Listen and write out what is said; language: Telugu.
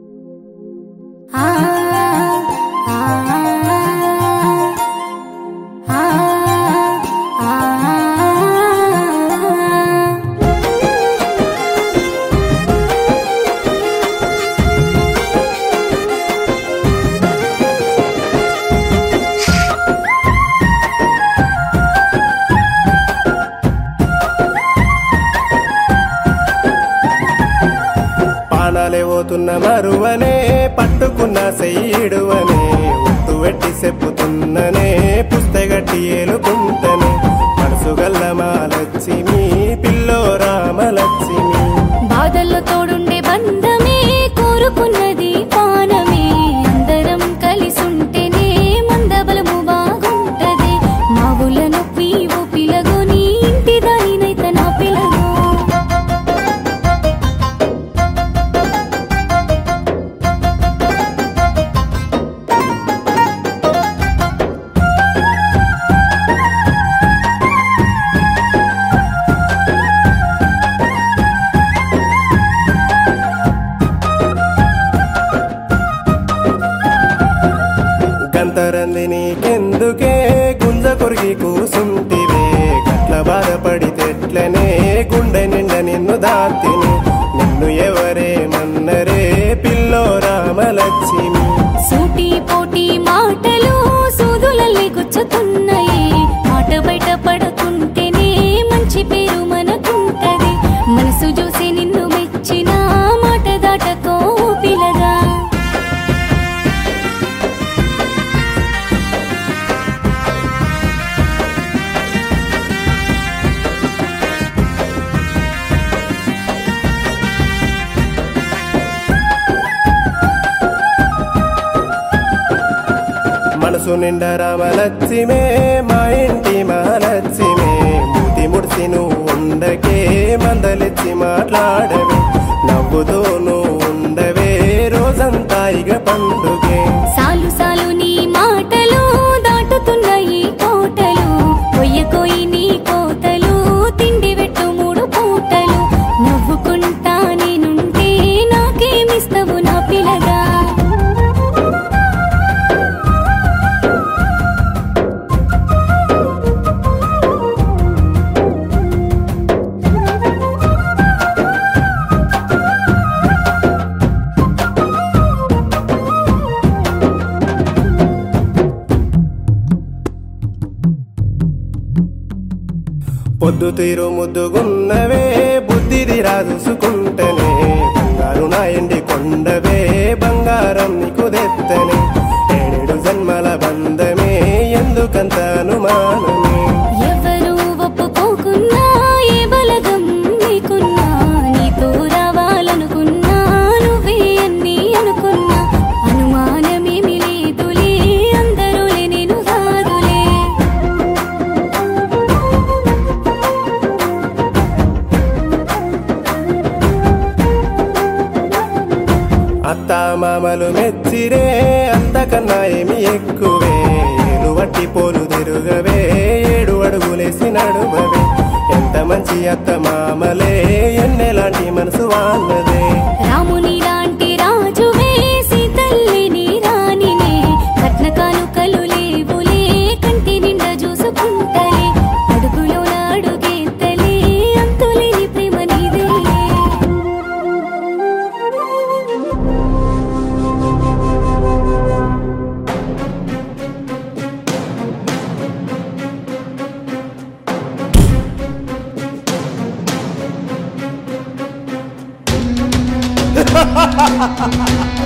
ఆ ఆ ఆ ఆ పానాలే పోతున్న మరువనే పట్టుకున్న సైడువనే ఒత్తు వెట్టి చెప్పుతున్ననే పుస్తగట్టి ఏలుకుంటనే మనసు గల్ల మాలక్ష్మి పిల్లో రామలక్ష్మి బాధల్లో తోడుండే బంధమే కోరుకున్నది పానమే అందరం కలిసుంటేనే మందబలము బాగుంటది మా ఊళ్ళ నొప్పి ఓ పిలగొని ఇంటి దానినైతే నా పిలగో గంతరంది నీకెందుకే గుంజ కొరిగి కూసుంటివే గట్ల బాధపడి తెట్లనే గుండె నిండా నిన్ను దాతిని నిన్ను ఎవరేమన్నరే పిల్లో రామలక్ష్మి సూటి పోటీ మాటలు సూదులల్లే గుచ్చుతున్నాయి మాట బయట పడకుంటేనే మంచి పేరు మనకుంటది మనసు చూసి నిన్ను మెచ్చిన మాట దాటకో పిలగా మనసు నిండా రామలక్ష్మే మా ఇంటి మహాలక్ష్మే మూతి ముడిసి నువ్వు ఉండకే మందలిచ్చి మాట్లాడవే నవ్వుతూ నువ్వు ఉండవే రోజంతా ఇక పండుగే సాలు సాలు నీ మాటలు దాటుతున్నాయి కోటలు కొయ్యకోయి నీ కోతలు తిండి పెట్టు మూడు పూటలు నవ్వుకుంటా నేనుంటే నాకేమిస్తావు నా పిల్లగా పొద్దు తీరు ముద్దుగున్నవే బుద్ధిది రాజుసుకుంటేనే బంగారు నా ఎండి కొండవే బంగారం నీకు దెత్తనే ఏడేడు జన్మల బంధమే ఎందుకంత అనుమానమే ఎవరు ఒప్పుకోకున్నా ఏ బలగం నీకున్నా నీతో రావాలనుకున్నా నువ్వే అన్ని అనుకున్నా అనుమానమేమి లేదులే అందరూలే నేను కాదులే అత్త మామలు మెచ్చిరే అంతకన్నా ఏమి ఎక్కువే ఏలు వట్టి పోలు తిరుగవే ఏడు అడుగులేసి నడుమవే ఎంత మంచి అత్త మామలే ఎన్నెలాంటి మనసు వాళ్ళదే రాముని లాంటి రాజువే సీతల్లి నీ రాణినే కట్న కానుకలు లేవులే కంటి నిండా చూసుకుంటలే అడుగులో అడుగేత్తలే అంతులేని ప్రేమ నీదేలే ha ha ha ha